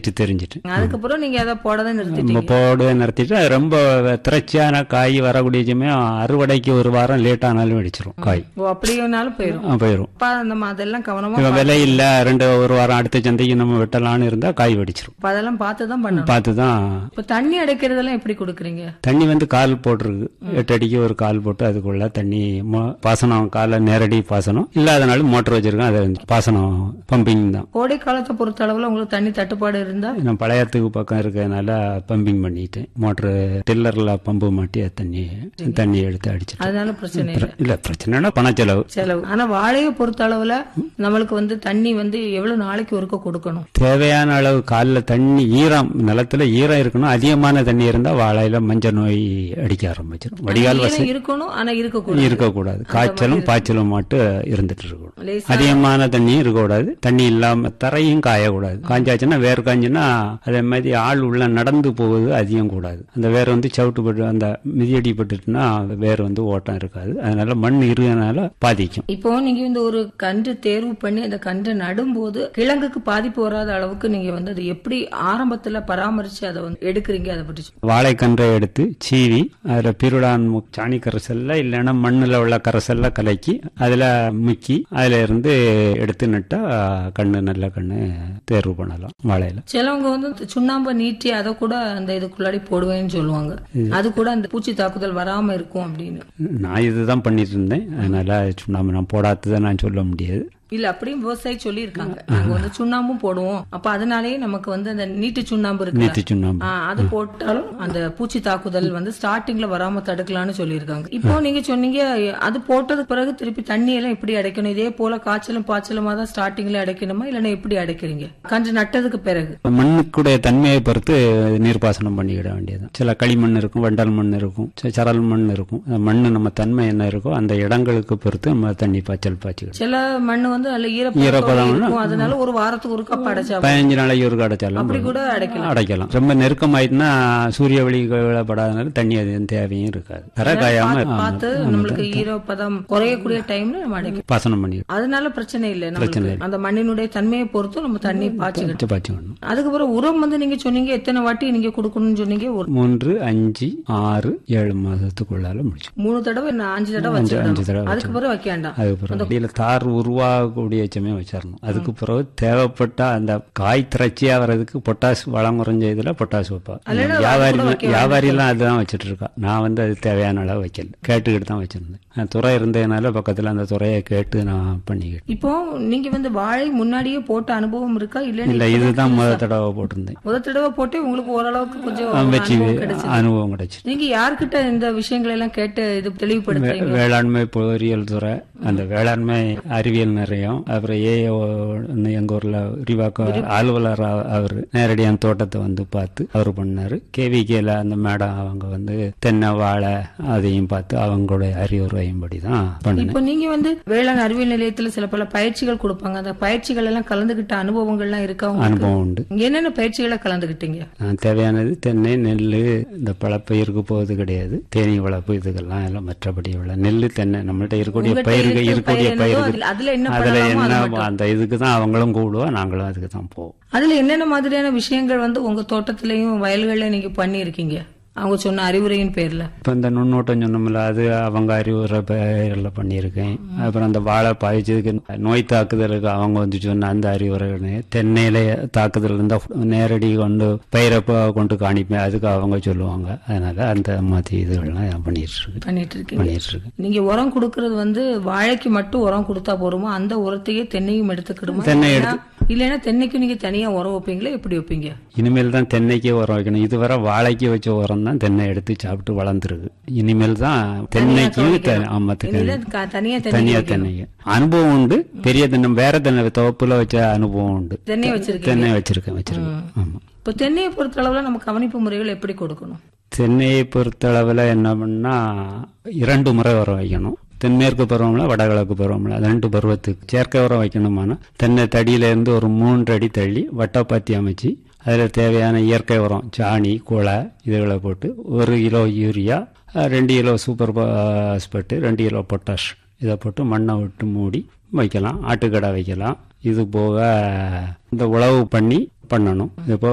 தெரிஞ்சிட்டு தெரிஞ்சிட்டு அதுக்கப்புறம் நீங்க அதை போடதான் நம்ம நிறுத்திட்டீங்க போடு நிறுத்திட்டு அது ரொம்ப திரட்சியான காய் வரக்கூடிய சமயம் அறுவடைக்கு ஒரு வாரம் லேட் ஆனாலும் வெடிச்சிரும் காய் ஓ அப்படியோனாலும் போயிடும் ஆ, போயிரும் அப்ப நம்ம அதெல்லாம் கவனமா இப்ப விலை இல்ல ரெண்டு ஒரு வாரம் அடுத்த சந்தைக்கு நம்ம வெட்டலாம்னு இருந்தா காய் வெடிச்சிரும் அப்ப அதெல்லாம் பார்த்து தான் பண்ணணும் பார்த்து தான் இப்ப தண்ணி அடைக்கிறதெல்லாம் எப்படி கொடுக்குறீங்க தண்ணி வந்து கால் போட்டிருக்கு எட்டு அடிக்கு ஒரு கால் போட்டு அதுக்குள்ள தண்ணி மோ- பாசனம் கால நேரடி பாசனம் இல்லாதனால மோட்டர் வச்சிருக்கேன் அதை வந்து பாசனம் பம்பிங் தான் கோடை காலத்தை பொறுத்த அளவுல உங்களுக்கு தண்ணி தட்டுப்பாடு இருந்தா நான் பழையத்துக்கு பக்கம் இருக்கறதுனால பம்பிங் பண்ணிட்டேன் மோட்டர் டில்லர்ல பம்பு மாட்டி அது தண்ணி தண்ணி எடுத்து அடிச்சிட்டு அதனால பிரச்சனை இல்லை இல்ல பிரச்சனைனா பணச்செலவு செலவு ஆனா வாழையை பொறுத்த அளவுல நம்மளுக்கு வந்து தண்ணி வந்து எவ்வளவு நாளைக்கு ஒருக்க கொடுக்கணும் தேவையான அளவு காலில் தண்ணி ஈரம் நிலத்துல ஈரம் இருக்கணும் அதிகமான தண்ணி இருந்தா வாழையில மஞ்சள் நோய் அடிக்க ஆரம்பிச்சிடும் வடிகால் வசதி ஈரம் இருக்கணும் ஆனா இருக்கக்கூடாது இருக்கக்கூடாது காய்ச்சலும் பாய்ச்சலும் மட்டும் இருந்துட்டு இருக்கணும் லேசா அதிகமான தண்ணியும் இருக்கக்கூடாது தண்ணி இல்லாம தரையும் காயக்கூடாது காஞ்சாச்சுன்னா வேர் காஞ்சுன்னா அதே மாதிரி ஆள் உள்ள நடந்து போகுது அதிகம் கூடாது அந்த வேர் வந்து சவுட்டு பட்டு அந்த மிதியடி பட்டுட்டுனா வேர் வந்து ஓட்டம் இருக்காது அதனால மண் இருந்தனால பாதிக்கும் இப்போ நீங்க வந்து ஒரு கன்று தேர்வு பண்ணி அந்த கன்றை நடும்போது கிழங்குக்கு பாதிப்பு வராத அளவுக்கு நீங்க வந்து அது எப்படி ஆரம்பத்துல பராமரிச்சு அதை வந்து எடுக்கிறீங்க அதை பற்றி சொல்லுங்க. வாழைக்கன்றை எடுத்து சீவி அதுல பிருடான் மு- சாணி கரைசல்ல இல்லைன்னா மண்ணுல உள்ள கரைசல்ல கலக்கி அதுல முக்கி அதுல இருந்து எடுத்து நட்டா கண்ணு நல்ல கண்ணு தேர்வு பண்ணலாம் வாழையில சிலவங்க வந்து இந்த சுண்ணாம்பை நீட்டி அதை கூட அந்த இதுக்குள்ளாடி போடுவேன்னு சொல்லுவாங்க அது கூட அந்த பூச்சி தாக்குதல் வராம இருக்கும் அப்படின்னு நான் இதுதான் பண்ணிட்டு இருந்தேன் அதனால சுண்ணாம்பு நான் போடாததை நான் சொல்ல முடியாது இல்ல அப்படியும் விவசாயி சொல்லி இருக்காங்க நாங்க வந்து சுண்ணாம்பும் போடுவோம் அப்ப அதனாலேயே நமக்கு வந்து அந்த நீட்டு சுண்ணாம்பு இருக்கு நீத்து சுண்ணாம்பு அது போட்டாலும் அந்த பூச்சி தாக்குதல் வந்து ஸ்டார்டிங்ல வராம தடுக்கலாம்னு சொல்லியிருக்காங்க இப்போ நீங்க சொன்னீங்க அது போட்டதுக்கு பிறகு திருப்பி தண்ணி எல்லாம் எப்படி அடைக்கணும் இதே போல காய்ச்சலும் பாய்ச்சலுமா தான் ஸ்டார்டிங்ல அடைக்கணுமா இல்லைன்னா எப்படி அடைக்கிறீங்க கன்று நட்டதுக்கு பிறகு மண்ணுக்குடைய தன்மையை பொறுத்து நீர்ப்பாசனம் பண்ணிக்கிட வேண்டியது சில களிமண் இருக்கும் வண்டல் மண் இருக்கும் சில சரல் மண் இருக்கும் அந்த மண்ணு நம்ம தன்மை என்ன இருக்கோ அந்த இடங்களுக்கு பொறுத்து நம்ம தண்ணி பாய்ச்சல் பாய்ச்சிக்கிடும் சில மண்ணு வந்து அதுல ஈரப்பதம் ஈரப்பதம் இருக்கும் அதனால ஒரு வாரத்துக்கு ஒரு கப் அடைச்சா பதினஞ்சு நாளைக்கு ஒரு அடைச்சாலும் அப்படி கூட அடைக்கலாம் அடைக்கலாம் ரொம்ப நெருக்கமாயிட்டுனா சூரிய ஒளி விழப்படாதனால தண்ணி அது தேவையும் இருக்காது தர காயாம பார்த்து நம்மளுக்கு ஈரப்பதம் குறையக்கூடிய டைம்ல நம்ம அடைக்கணும் பாசனம் பண்ணி அதனால பிரச்சனை இல்லை நம்மளுக்கு அந்த மண்ணினுடைய தன்மையை பொறுத்து நம்ம தண்ணி பாய்ச்சிக்கிட்டோம் பாய்ச்சிக்கணும் அதுக்கப்புறம் உரம் வந்து நீங்க சொன்னீங்க எத்தனை வாட்டி நீங்க கொடுக்கணும்னு சொன்னீங்க ஒரு மூன்று அஞ்சு ஆறு ஏழு மாதத்துக்குள்ளால முடிச்சு மூணு தடவை நான் அஞ்சு தடவை அஞ்சு வச்சிடணும் தடவை அதுக்கு பிறகு வைக்க வேண்டாம் அதுக்கப்புறம் அடியில தார் உருவாகக்கூடிய சமயம் வச்சிடணும் அதுக்கு பிறகு தேவைப்பட்ட அந்த காய் திரட்சியா வர்றதுக்கு பொட்டாஸ் வளம் குறைஞ்ச இதுல பொட்டாஸ் வைப்பா வியாபாரி வியாபாரி எல்லாம் அதுதான் வச்சிட்டு இருக்கா நான் வந்து அது தேவையான அளவு வைக்கல கேட்டுக்கிட்டு தான் வச்சிருந்தேன் நான் துறை இருந்ததுனால பக்கத்துல அந்த துறையை கேட்டு நான் பண்ணிக்கிட்டேன் இப்போ நீங்க வந்து வாழை முன்னாடியே போட்ட அனுபவம் இருக்கா இல்ல இல்ல இதுதான் முதல் தடவை போட்டிருந்தேன் முதல் தடவை போட்டே உங்களுக்கு ஓரளவுக்கு கொஞ்சம் வெற்றி அனுபவம் கிடைச்சு அனுபவம் கிடைச்சு நீங்க யார்கிட்ட இந்த விஷயங்களை எல்லாம் கேட்டு இது தெளிவுபடுத்துறீங்க வேளாண்மை பொறியியல் துறை அந்த வேளாண்மை அறிவியல் நிறையம் அப்புறம் ஏஓ எங்க ஊர்ல விரிவாக்க அலுவலர் அவ- அவரு நேரடியாக தோட்டத்தை வந்து பார்த்து அவர் பண்ணாரு கேவிகேல அந்த மேடம் அவங்க வந்து தென்னை வாழை அதையும் பார்த்து அவங்களுடைய அறிவுரையின்படி தான் பண்ணினேன் இப்போ நீங்க வந்து வேளாண் அறிவியல் நிலையத்துல சில பல பயிற்சிகள் கொடுப்பாங்க அந்த பயிற்சிகள் எல்லாம் கலந்துகிட்ட அனுபவங்கள்லாம் இருக்கா உங்களுக்கு? அனுபவம் உண்டு என்னென்ன பயிற்சிகளை கலந்துகிட்டீங்க நான் தேவையானது தென்னை நெல் இந்த பழப்பயிருக்கு போவது கிடையாது தேனி வளர்ப்பு இதுக்கெல்லாம் எல்லாம் மற்றபடி உள்ள நெல் தென்னை நம்மள்ட்ட இருக்கக்கூடிய உங்கள்ட்ட பயிர்கள் இருக்கிற இருக்கக்கூடிய பயிர் என்னதோ பயிர்கள் அதுல- அதுல என்ன அதுல பண்ணலாமோ அது என்ன மட்டும். அந்த இதுக்கு தான் அவங்களும் கூடுவோம் நாங்களும் அதுக்கு தான் போவோம் அதுல என்னென்ன மாதிரியான விஷயங்கள் வந்து உங்க தோட்டத்திலையும் வயல்கள்ல நீங்க பண்ணியிருக்கீங்க அவங்க சொன்ன அறிவுரையின் பேர்ல இப்போ இந்த நுண்ணோட்டம் சொன்னோம்ல அது அவங்க அறிவுரை பெயரில் பண்ணியிருக்கேன் அப்புறம் அந்த வாழை பாய்ச்சதுக்கு நோய் தாக்குதலுக்கு அவங்க வந்து சொன்ன அந்த அறிவுரை தென்னையில தாக்குதல் இருந்தால் நேரடி கொண்டு பயிரை ப- கொண்டு காணிப்பேன் அதுக்கு அவங்க சொல்லுவாங்க அதனால அந்த மாதிரி இதுகள்லாம் நான் பண்ணிட்டு இருக்கேன் பண்ணிட்டு இருக்கீங்க பண்ணிட்டு இருக்கேன் நீங்க உரம் கொடுக்கறது வந்து வாழைக்கு மட்டும் உரம் கொடுத்தா போருமா அந்த உரத்தையே தென்னையும் எடுத்துக்கிடுமா தென்னை இல்லைன்னா- இல்லைன்னா தென்னைக்கு நீங்க தனியா உரம் வைப்பீங்களா எப்படி வைப்பீங்க இனிமேல் தான் தென்னைக்கே உரம் வைக்கணும் இதுவரை வாழைக்கு வச்ச உரம் தான் தென்னை எடுத்து சாப்பிட்டு வளர்ந்துருக்கு இனிமேல் தான் தென்னைக்கும் தெ- ஆமா தென்னை இல்ல க- தனியா தென்னை தனியா தென்னைக்கு அனுபவம் உண்டு பெரிய தென்னை வேற தென்னை தோப்புல வச்ச அனுபவம் உண்டு தென்னை வச்சிருக்கீங்க தென்னை வச்சிருக்கேன் வச்சிருக்கேன் ஆமா இப்போ தென்னையை பொறுத்த அளவுல நம்ம கவனிப்பு முறைகள் எப்படி கொடுக்கணும் தென்னையை பொறுத்தளவில் என்ன பண்ணா இரண்டு முறை உரம் வைக்கணும் தென்மேற்கு பருவம்ல வடகிழக்கு பருவம்ல அது ரெண்டு பருவத்துக்கு செயற்கை உரம் வைக்கணுமானா தென்னை தடியில இருந்து ஒரு மூன்று அடி தள்ளி வட்டப்பாத்தி அமைச்சு அதில் தேவையான இயற்கை உரம் சாணி குலை இதுகளை போட்டு ஒரு கிலோ யூரியா அஹ், ரெண்டு கிலோ சூப்பர் பாஸ்பெட்டு ரெண்டு கிலோ பொட்டாஷ் இதை போட்டு மண்ணை விட்டு மூடி வைக்கலாம் ஆட்டுக்கடை வைக்கலாம் இது போக இந்த உழவு பண்ணி பண்ணணும் இது போக